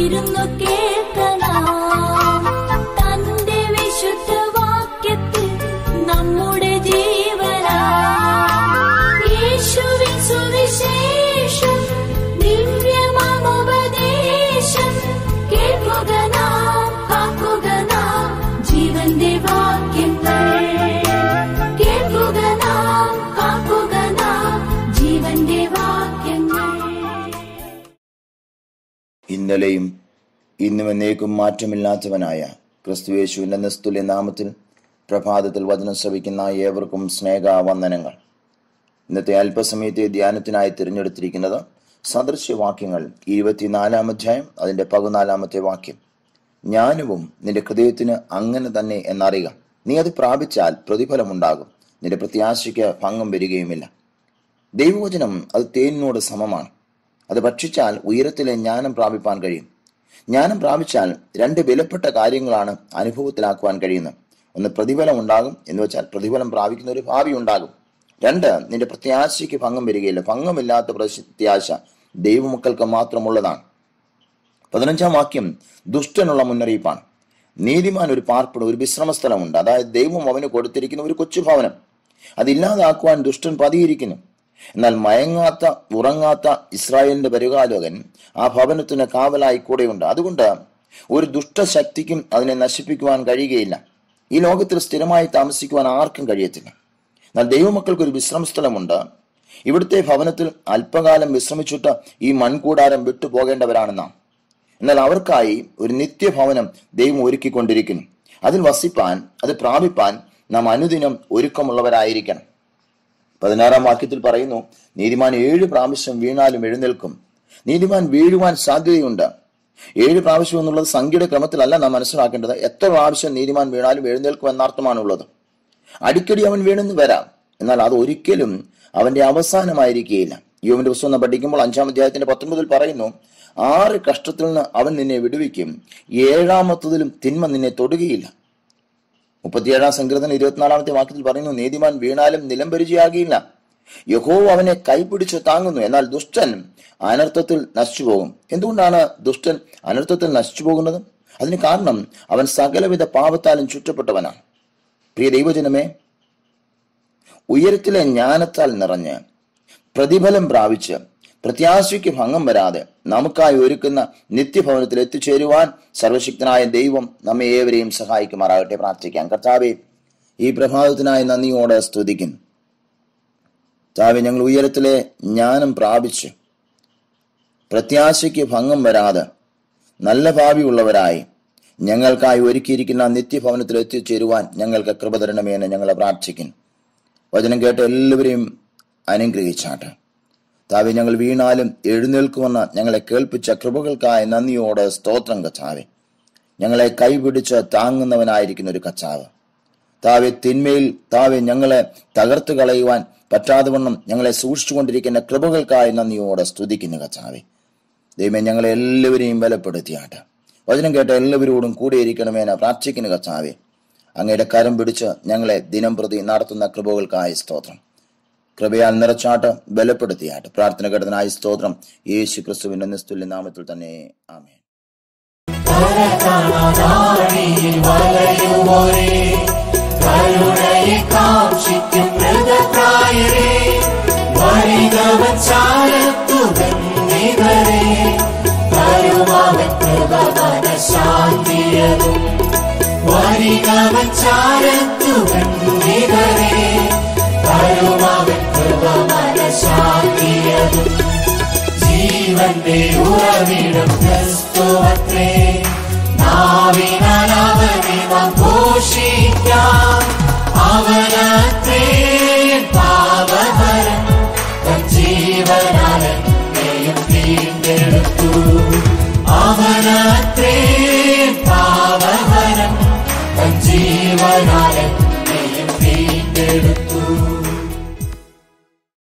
ഇരുന്നു കേൾക്കണം തന്റെ വിശുദ്ധ വാക്യത്തിൽ നമ്മുടെ ജീവനാ യേശുവിൻ സുവിശേഷം ദിവ്യമാമുപദേശം കേൾക്കുക നാം കാക്കുക നാം ജീവന്റെ വാക്യങ്ങൾ കേൾക്കുക നാം കാക്കുക നാം ജീവന്റെ വാക്യങ്ങൾ ഇന്നലെയും ഇന്നും എന്നേക്കും മാറ്റമില്ലാത്തവനായ ക്രിസ്തുയേശുവിന്റെ നിസ്തുല്യ നാമത്തിൽ പ്രഭാതത്തിൽ വചനം ശ്രവിക്കുന്ന ഏവർക്കും സ്നേഹവന്ദനങ്ങൾ ഇന്നത്തെ അല്പസമയത്തെ ധ്യാനത്തിനായി തിരഞ്ഞെടുത്തിരിക്കുന്നത് സദൃശ്യവാക്യങ്ങൾ ഇരുപത്തിനാലാം അധ്യായം അതിന്റെ പതിനാലാമത്തെ വാക്യം ജ്ഞാനവും നിന്റെ ഹൃദയത്തിന് അങ്ങനെ തന്നെ എന്നറിയുക നീ അത് പ്രാപിച്ചാൽ പ്രതിഫലമുണ്ടാകും നിന്റെ പ്രത്യാശയ്ക്ക് ഭംഗം വരികയുമില്ല ദൈവവചനം അത് തേനിനോട് സമമാണ് അത് ഭക്ഷിച്ചാൽ ഉയരത്തിലെ ജ്ഞാനം പ്രാപിപ്പാൻ കഴിയും ജ്ഞാനം പ്രാപിച്ചാൽ രണ്ട് വിലപ്പെട്ട കാര്യങ്ങളാണ് അനുഭവത്തിലാക്കുവാൻ കഴിയുന്നത് ഒന്ന് പ്രതിഫലം ഉണ്ടാകും എന്ന് വെച്ചാൽ പ്രതിഫലം പ്രാപിക്കുന്ന ഒരു ഭാവി ഉണ്ടാകും രണ്ട് നിന്റെ പ്രത്യാശയ്ക്ക് ഭംഗം വരികയില്ല ഭംഗമില്ലാത്ത പ്രത്യാശ ദൈവമക്കൾക്ക് മാത്രമുള്ളതാണ് പതിനഞ്ചാം വാക്യം ദുഷ്ടനുള്ള മുന്നറിയിപ്പാണ് നീതിമാൻ ഒരു പാർപ്പിടം ഒരു വിശ്രമ സ്ഥലമുണ്ട് അതായത് ദൈവം അവന് കൊടുത്തിരിക്കുന്ന ഒരു കൊച്ചു ഭവനം അതില്ലാതാക്കുവാൻ ദുഷ്ടൻ പതിയിരിക്കുന്നു എന്നാൽ മയങ്ങാത്ത ഉറങ്ങാത്ത ഇസ്രായേലിന്റെ പരിപാലകൻ ആ ഭവനത്തിന് കാവലായി കൂടെയുണ്ട് അതുകൊണ്ട് ഒരു ദുഷ്ടശക്തിക്കും അതിനെ നശിപ്പിക്കുവാൻ കഴിയുകയില്ല ഈ ലോകത്തിൽ സ്ഥിരമായി താമസിക്കുവാൻ ആർക്കും കഴിയത്തില്ല എന്നാൽ ദൈവമക്കൾക്ക് ഒരു വിശ്രമ സ്ഥലമുണ്ട് ഇവിടുത്തെ ഭവനത്തിൽ അല്പകാലം വിശ്രമിച്ചിട്ട് ഈ മൺകൂടാരം വിട്ടു പോകേണ്ടവരാണ് നാം എന്നാൽ അവർക്കായി ഒരു നിത്യഭവനം ദൈവം ഒരുക്കിക്കൊണ്ടിരിക്കുന്നു അതിൽ വസിപ്പാൻ അത് പ്രാപിപ്പാൻ നാം അനുദിനം ഒരുക്കമുള്ളവരായിരിക്കണം പതിനാറാം വാക്യത്തിൽ പറയുന്നു നീതിമാൻ ഏഴ് പ്രാവശ്യം വീണാലും എഴുന്നേൽക്കും നീതിമാൻ വീഴുവാൻ സാധ്യതയുണ്ട് ഏഴ് പ്രാവശ്യം എന്നുള്ളത് സംഖ്യയുടെ ക്രമത്തിലല്ല നാം മനസ്സിലാക്കേണ്ടത് എത്ര പ്രാവശ്യം നീതിമാൻ വീണാലും എഴുന്നേൽക്കും എന്നർത്ഥമാണുള്ളത് അടിക്കടി അവൻ വീണെന്ന് വരാം എന്നാൽ അത് ഒരിക്കലും അവന്റെ അവസാനമായിരിക്കുകയില്ല യോവിന്റെ പുസ്തകം പഠിക്കുമ്പോൾ അഞ്ചാം അധ്യായത്തിന്റെ പത്തൊമ്പതിൽ പറയുന്നു ആറ് കഷ്ടത്തിൽ നിന്ന് അവൻ നിന്നെ വിടുവിക്കും ഏഴാമത്തതിലും തിന്മ നിന്നെ തൊടുകയില്ല മുപ്പത്തിയേഴാം സങ്കീർത്തനം ഇരുപത്തിനാലാമത്തെ വാക്യത്തിൽ പറയുന്നു നീതിമാൻ വീണാലും നിലം പരിചയാകിയില്ല യഹോ അവനെ കൈപിടിച്ച് താങ്ങുന്നു എന്നാൽ ദുഷ്ടൻ അനർത്ഥത്തിൽ നശിച്ചു പോകും എന്തുകൊണ്ടാണ് ദുഷ്ടൻ അനർത്ഥത്തിൽ നശിച്ചു പോകുന്നത് അതിന് കാരണം അവൻ സകലവിധ പാപത്താലും ചുറ്റപ്പെട്ടവനാണ് പ്രിയ ദൈവജനമേ ഉയരത്തിലെ ജ്ഞാനത്താൽ നിറഞ്ഞ് പ്രതിഫലം പ്രാപിച്ച് പ്രത്യാശയ്ക്ക് ഭംഗം വരാതെ നമുക്കായി ഒരുക്കുന്ന നിത്യഭവനത്തിൽ എത്തിച്ചേരുവാൻ സർവശക്തനായ ദൈവം നമ്മെ ഏവരെയും സഹായിക്കുമാറാകട്ടെ പ്രാർത്ഥിക്കാം കർത്താവെ ഈ പ്രഭാതത്തിനായി നന്ദിയോടെ സ്തുതിക്കുന്നു കർത്താവെ ഞങ്ങൾ ഉയരത്തിലെ ജ്ഞാനം പ്രാപിച്ച് പ്രത്യാശയ്ക്ക് ഭംഗം വരാതെ നല്ല ഭാവിയുള്ളവരായി ഞങ്ങൾക്കായി ഒരുക്കിയിരിക്കുന്ന നിത്യഭവനത്തിൽ എത്തിച്ചേരുവാൻ ഞങ്ങൾക്ക് കൃപ തരണമേന്ന് ഞങ്ങളെ പ്രാർത്ഥിക്കുന്നു വചനം കേട്ട് എല്ലാവരെയും അനുഗ്രഹിച്ചാട്ടെ താവെ ഞങ്ങൾ വീണാലും എഴുന്നേൽക്കുമെന്ന് ഞങ്ങളെ കേൾപ്പിച്ച കൃപകൾക്കായി നന്ദിയോടെ സ്തോത്രം കച്ചാവെ ഞങ്ങളെ കൈപിടിച്ച് താങ്ങുന്നവനായിരിക്കുന്ന ഒരു കച്ചാവ് താവെ തിന്മയിൽ താവെ ഞങ്ങളെ തകർത്ത് കളയുവാൻ പറ്റാതെ വണ്ണം ഞങ്ങളെ സൂക്ഷിച്ചുകൊണ്ടിരിക്കുന്ന കൃപകൾക്കായി നന്ദിയോടെ സ്തുതിക്കുന്നു കച്ചാവെ ദൈവമേ ഞങ്ങളെ എല്ലാവരെയും ബലപ്പെടുത്തിയാട്ടെ വചനം കേട്ട എല്ലാവരോടും കൂടിയിരിക്കണമെന്ന് പ്രാർത്ഥിക്കുന്നു കച്ചാവെ അങ്ങയുടെ കരം പിടിച്ച് ഞങ്ങളെ ദിനം പ്രതി നടത്തുന്ന കൃപകൾക്കായി സ്തോത്രം കൃപയാൽ നിറച്ചാട്ട് ബലപ്പെടുത്തിയാട്ട് പ്രാർത്ഥന ഘടനായി സ്തോത്രം യേശു ക്രിസ്തുവിന്റെ നിസ്തുല്യ നാമത്തിൽ തന്നെ ആമേൻ കരുണയെ കാക്ഷിക്കും മൃഗപ്രായരെ വരികവൻ ചാരത്തു ഗംഭീരരെ കരുമാവൻ കൃപവന ശാന്തിയതും വരികവൻ ചാരത്തു ഗംഭീരരെ കരുമാവൻ കൃപവന ശാന്തിയതും ജീവന്റെ ഉറവിടം ക്രിസ്തുവത്രേ നാവിനാൽ അവനെ നാം ഘോഷിക്കാം അവനത്രേ പാപഹരൻ തൻ ജീവനാലെയും വീണ്ടെടുത്തു അവന